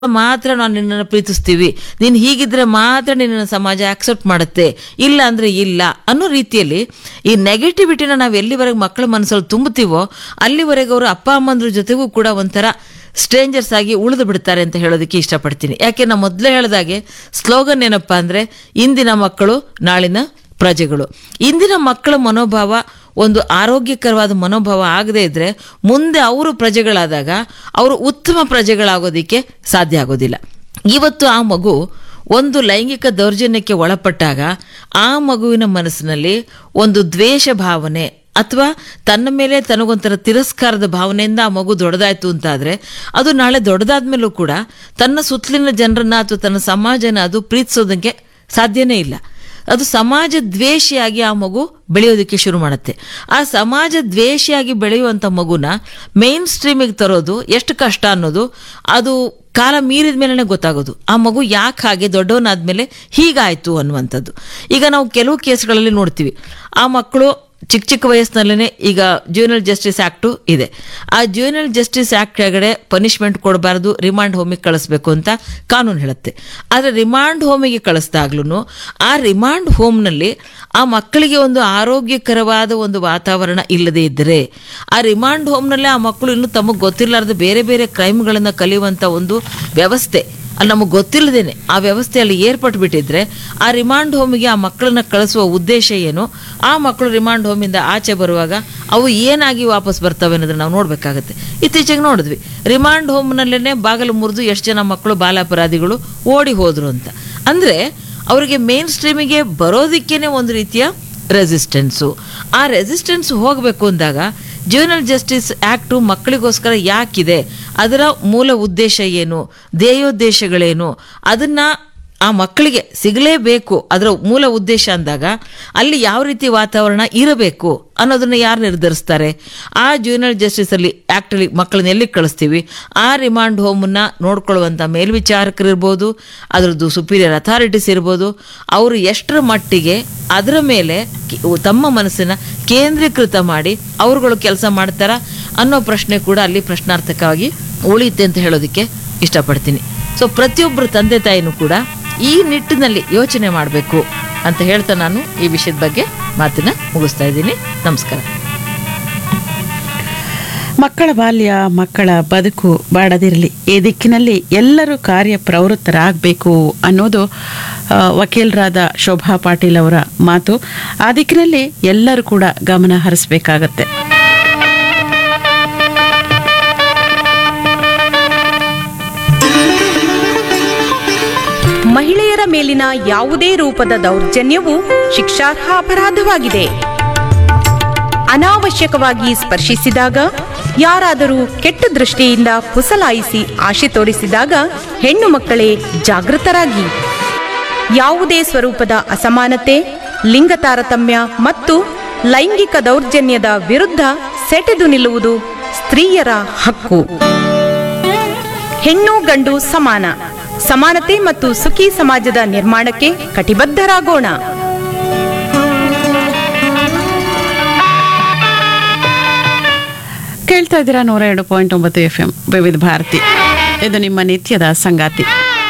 ಮಾತ್ರ ನಾವು ನಿನ್ನನ್ನು ಪ್ರೀತಿಸ್ತೀವಿ ನೀನು ಹೀಗಿದ್ರೆ ಮಾತ್ರ ನಿನ್ನನ್ನು ಸಮಾಜ ಆಕ್ಸೆಪ್ಟ್ ಮಾಡುತ್ತೆ ಇಲ್ಲ ಅಂದ್ರೆ ಇಲ್ಲ ಅನ್ನೋ ರೀತಿಯಲ್ಲಿ ಈ ನೆಗೆಟಿವಿಟಿನ ನಾವು ಎಲ್ಲಿವರೆಗೆ ಮಕ್ಕಳ ಮನಸ್ಸಲ್ಲಿ ತುಂಬುತ್ತೀವೋ ಅಲ್ಲಿವರೆಗೆ ಅವರು ಅಪ್ಪ ಅಮ್ಮಂದ್ರ ಜೊತೆಗೂ ಕೂಡ ಒಂಥರ ಸ್ಟ್ರೇಂಜರ್ಸ್ ಆಗಿ ಉಳಿದು ಬಿಡ್ತಾರೆ ಅಂತ ಹೇಳೋದಕ್ಕೆ ಇಷ್ಟಪಡ್ತೀನಿ ಯಾಕೆ ನಾವು ಮೊದಲೇ ಹೇಳಿದಾಗೆ ಸ್ಲೋಗನ್ ಏನಪ್ಪಾ ಅಂದ್ರೆ ಇಂದಿನ ಮಕ್ಕಳು ನಾಳಿನ ಪ್ರಜೆಗಳು ಇಂದಿನ ಮಕ್ಕಳ ಮನೋಭಾವ ಒಂದು ಆರೋಗ್ಯಕರವಾದ ಮನೋಭಾವ ಆಗದೇ ಇದ್ರೆ ಮುಂದೆ ಅವರು ಪ್ರಜೆಗಳಾದಾಗ ಅವರು ಉತ್ತಮ ಪ್ರಜೆಗಳಾಗೋದಿಕ್ಕೆ ಸಾಧ್ಯ ಆಗೋದಿಲ್ಲ ಇವತ್ತು ಆ ಮಗು ಒಂದು ಲೈಂಗಿಕ ದೌರ್ಜನ್ಯಕ್ಕೆ ಒಳಪಟ್ಟಾಗ ಆ ಮಗುವಿನ ಮನಸ್ಸಿನಲ್ಲಿ ಒಂದು ದ್ವೇಷ ಭಾವನೆ ಅಥವಾ ತನ್ನ ಮೇಲೆ ತನಗೊಂಥರ ತಿರಸ್ಕಾರದ ಭಾವನೆಯಿಂದ ಆ ಮಗು ದೊಡ್ಡದಾಯ್ತು ಅಂತಾದ್ರೆ ಅದು ನಾಳೆ ದೊಡ್ಡದಾದ್ಮೇಲೂ ಕೂಡ ತನ್ನ ಸುತ್ತಲಿನ ಜನರನ್ನ ಅಥವಾ ತನ್ನ ಸಮಾಜನ ಅದು ಪ್ರೀತಿಸೋದಕ್ಕೆ ಸಾಧ್ಯನೇ ಇಲ್ಲ ಅದು ಸಮಾಜ ದ್ವೇಷಿಯಾಗಿ ಆ ಮಗು ಬೆಳೆಯೋದಕ್ಕೆ ಶುರು ಮಾಡುತ್ತೆ ಆ ಸಮಾಜ ದ್ವೇಷಿಯಾಗಿ ಬೆಳೆಯುವಂಥ ಮಗುನ ಮೇನ್ ಸ್ಟ್ರೀಮಿಗೆ ತರೋದು ಎಷ್ಟು ಕಷ್ಟ ಅನ್ನೋದು ಅದು ಕಾಲ ಮೀರಿದ ಮೇಲೆ ಗೊತ್ತಾಗೋದು ಆ ಮಗು ಯಾಕೆ ಹಾಗೆ ದೊಡ್ಡವನಾದ್ಮೇಲೆ ಹೀಗಾಯ್ತು ಅನ್ನುವಂಥದ್ದು ಈಗ ನಾವು ಕೆಲವು ಕೇಸ್ಗಳಲ್ಲಿ ನೋಡ್ತೀವಿ ಆ ಮಕ್ಕಳು ಚಿಕ್ಕ ಚಿಕ್ಕ ವಯಸ್ಸಿನಲ್ಲೇ ಈಗ ಜ್ಯೂನಲ್ ಜಸ್ಟಿಸ್ ಆ್ಯಕ್ಟು ಇದೆ ಆ ಜ್ಯೂನಲ್ ಜಸ್ಟಿಸ್ ಆ್ಯಕ್ಟ್ ಕೆಳಗಡೆ ಪನಿಷ್ಮೆಂಟ್ ಕೊಡಬಾರ್ದು ರಿಮಾಂಡ್ ಹೋಮಿಗೆ ಕಳಿಸ್ಬೇಕು ಅಂತ ಕಾನೂನು ಹೇಳುತ್ತೆ ಆದರೆ ರಿಮಾಂಡ್ ಹೋಮಿಗೆ ಕಳಿಸ್ದಾಗ್ಲೂ ಆ ರಿಮಾಂಡ್ ಹೋಮ್ನಲ್ಲಿ ಆ ಮಕ್ಕಳಿಗೆ ಒಂದು ಆರೋಗ್ಯಕರವಾದ ಒಂದು ವಾತಾವರಣ ಇಲ್ಲದೇ ಇದ್ದರೆ ಆ ರಿಮಾಂಡ್ ಹೋಮ್ನಲ್ಲೇ ಆ ಮಕ್ಕಳು ಇನ್ನೂ ತಮಗೆ ಗೊತ್ತಿರಲಾರ್ದ ಬೇರೆ ಬೇರೆ ಕ್ರೈಮ್ಗಳನ್ನು ಕಲಿಯುವಂಥ ಒಂದು ವ್ಯವಸ್ಥೆ ಅಲ್ಲಿ ನಮಗೆ ಗೊತ್ತಿಲ್ಲದೇನೆ ಆ ವ್ಯವಸ್ಥೆ ಅಲ್ಲಿ ಏರ್ಪಟ್ಟು ಬಿಟ್ಟಿದ್ರೆ ಆ ರಿಮಾಂಡ್ ಹೋಮಿಗೆ ಆ ಮಕ್ಕಳನ್ನ ಕಳಿಸುವ ಉದ್ದೇಶ ಏನು ಆ ಮಕ್ಕಳು ರಿಮಾಂಡ್ ಹೋಮಿಂದ ಆಚೆ ಬರುವಾಗ ಅವು ಏನಾಗಿ ವಾಪಸ್ ಬರ್ತವೆ ಅನ್ನೋದನ್ನ ನಾವು ನೋಡಬೇಕಾಗತ್ತೆ ಇತ್ತೀಚೆಗೆ ನೋಡಿದ್ವಿ ರಿಮಾಂಡ್ ಹೋಮ್ನಲ್ಲೇ ಬಾಗಿಲು ಮುರಿದು ಎಷ್ಟು ಜನ ಮಕ್ಕಳು ಬಾಲಾಪರಾಧಿಗಳು ಓಡಿ ಹೋದ್ರು ಅಂತ ಅಂದರೆ ಅವರಿಗೆ ಮೇನ್ ಸ್ಟ್ರೀಮಿಗೆ ಬರೋದಕ್ಕೇನೆ ಒಂದು ರೀತಿಯ ರೆಸಿಸ್ಟೆನ್ಸು ಆ ರೆಸಿಸ್ಟೆನ್ಸ್ ಹೋಗಬೇಕು ಅಂದಾಗ ಜ್ಯೂನಲ್ ಜಸ್ಟಿಸ್ ಆ್ಯಕ್ಟು ಮಕ್ಕಳಿಗೋಸ್ಕರ ಯಾಕಿದೆ ಅದರ ಮೂಲ ಉದ್ದೇಶ ಏನು ಧ್ಯೇಯೋದ್ದೇಶಗಳೇನು ಅದನ್ನ ಆ ಮಕ್ಕಳಿಗೆ ಸಿಗಲೇಬೇಕು ಅದರ ಮೂಲ ಉದ್ದೇಶ ಅಂದಾಗ ಅಲ್ಲಿ ಯಾವ ರೀತಿ ವಾತಾವರಣ ಇರಬೇಕು ಅನ್ನೋದನ್ನ ಯಾರು ನಿರ್ಧರಿಸ್ತಾರೆ ಆ ಜ್ಯೂನಲ್ ಜಸ್ಟಿಸ್ ಅಲ್ಲಿ ಆಕ್ಟ್ ಅಲ್ಲಿ ಮಕ್ಕಳನ್ನ ಎಲ್ಲಿ ಕಳಿಸ್ತೀವಿ ಆ ರಿಮಾಂಡ್ ಹೋಮನ್ನ ನೋಡ್ಕೊಳ್ಳುವಂಥ ಮೇಲ್ವಿಚಾರಕರಿರ್ಬೋದು ಅದರದ್ದು ಸುಪೀರಿಯರ್ ಅಥಾರಿಟೀಸ್ ಇರ್ಬೋದು ಅವರು ಎಷ್ಟರ ಮಟ್ಟಿಗೆ ಅದರ ಮೇಲೆ ಕಿ- ತಮ್ಮ ಮನಸ್ಸನ್ನ ಕೇಂದ್ರೀಕೃತ ಮಾಡಿ ಅವರುಗಳು ಕೆಲಸ ಮಾಡ್ತಾರ ಅನ್ನೋ ಪ್ರಶ್ನೆ ಕೂಡ ಅಲ್ಲಿ ಪ್ರಶ್ನಾರ್ಥಕವಾಗಿ ಉಳಿಯುತ್ತೆ ಅಂತ ಹೇಳೋದಕ್ಕೆ ಇಷ್ಟಪಡ್ತೀನಿ ಸೊ ಪ್ರತಿಯೊಬ್ಬರು ತಂದೆ ತಾಯಿನೂ ಕೂಡ ಈ ನಿಟ್ಟಿನಲ್ಲಿ ಯೋಚನೆ ಮಾಡಬೇಕು ಅಂತ ಹೇಳ್ತಾ ನಾನು ಈ ವಿಷಯದ ಬಗ್ಗೆ ಮಾತನ್ನ ಮುಗಿಸ್ತಾ ಇದ್ದೀನಿ ನಮಸ್ಕಾರ ಮಕ್ಕಳ ಬಾಲ್ಯ ಮಕ್ಕಳ ಬದುಕು ಬಾಡದಿರಲಿ ಈ ದಿಕ್ಕಿನಲ್ಲಿ ಎಲ್ಲರೂ ಕಾರ್ಯ ಪ್ರವೃತ್ತರಾಗಬೇಕು ಅನ್ನೋದು ಆ, ವಕೀಲರಾದ ಶೋಭಾ ಪಾಟೀಲ್ ಅವರ ಮಾತು ಆ ದಿಕ್ಕಿನಲ್ಲಿ ಎಲ್ಲರೂ ಕೂಡ ಗಮನ ಹರಿಸಬೇಕಾಗತ್ತೆ ಮಹಿಳೆಯರ ಮೇಲಿನ ಯಾವುದೇ ರೂಪದ ದೌರ್ಜನ್ಯವು ಶಿಕ್ಷಾರ್ಹ ಅಪರಾಧವಾಗಿದೆ ಅನಾವಶ್ಯಕವಾಗಿ ಸ್ಪರ್ಶಿಸಿದಾಗ ಯಾರಾದರೂ ಕೆಟ್ಟ ದೃಷ್ಟಿಯಿಂದ ಪುಸಲಾಯಿಸಿ ಆಶೆ ತೋರಿಸಿದಾಗ ಹೆಣ್ಣು ಮಕ್ಕಳೇ ಜಾಗೃತರಾಗಿ ಯಾವುದೇ ಸ್ವರೂಪದ ಅಸಮಾನತೆ ಲಿಂಗ ತಾರತಮ್ಯ ಮತ್ತು ಲೈಂಗಿಕ ದೌರ್ಜನ್ಯದ ವಿರುದ್ಧ ಸೆಟೆದು ನಿಲ್ಲುವುದು ಸ್ತ್ರೀಯರ ಹಕ್ಕು ಹೆಣ್ಣು ಗಂಡು ಸಮಾನ ಸಮಾನತೆ ಮತ್ತು ಸುಖಿ ಸಮಾಜದ ನಿರ್ಮಾಣಕ್ಕೆ ಕಟಿಬದ್ಧರಾಗೋಣ ಕೇಳ್ತಾ ಇದ್ದೀರಾ ನೂರ ಎರಡು ಪಾಯಿಂಟ್ ಒಂಬತ್ತು ಎಫ್ ಎಂ ವಿವಿಧ ಭಾರತಿ ಇದು ನಿಮ್ಮ ನಿತ್ಯದ ಸಂಗಾತಿ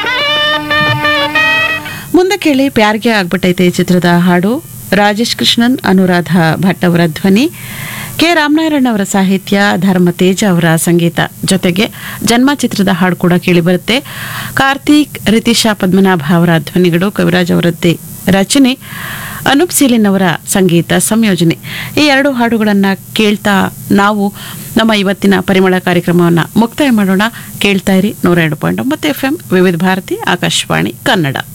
ಮುಂದೆ ಕೇಳಿ ಪ್ಯಾರ್ಗೆ ಆಗ್ಬಿಟ್ಟೈತೆ ಈ ಚಿತ್ರದ ಹಾಡು ರಾಜೇಶ್ ಕೃಷ್ಣನ್ ಅನುರಾಧ ಭಟ್ ಅವರ ಧ್ವನಿ ಕೆ ರಾಮನಾರಾಯಣ್ ಅವರ ಸಾಹಿತ್ಯ ಧರ್ಮ ತೇಜ ಅವರ ಸಂಗೀತ ಜೊತೆಗೆ ಜನ್ಮ ಚಿತ್ರದ ಹಾಡು ಕೂಡ ಕೇಳಿಬರುತ್ತೆ ಕಾರ್ತಿಕ್ ರಿತಿಶಾ ಪದ್ಮನಾಭ ಅವರ ಧ್ವನಿಗಳು ಕವಿರಾಜ್ ಅವರದ್ದೇ ರಚನೆ ಅನೂಪ್ ಸೀಲಿನ್ ಅವರ ಸಂಗೀತ ಸಂಯೋಜನೆ ಈ ಎರಡು ಹಾಡುಗಳನ್ನು ಕೇಳ್ತಾ ನಾವು ನಮ್ಮ ಇವತ್ತಿನ ಪರಿಮಳ ಕಾರ್ಯಕ್ರಮವನ್ನು ಮುಕ್ತಾಯ ಮಾಡೋಣ ಕೇಳ್ತಾ ಇರಿ ನೂರ ಎರಡು ಪಾಯಿಂಟ್ ಒಂಬತ್ತು ಎಫ್ ಎಂ ವಿವಿಧ ಭಾರತಿ ಆಕಾಶವಾಣಿ ಕನ್ನಡ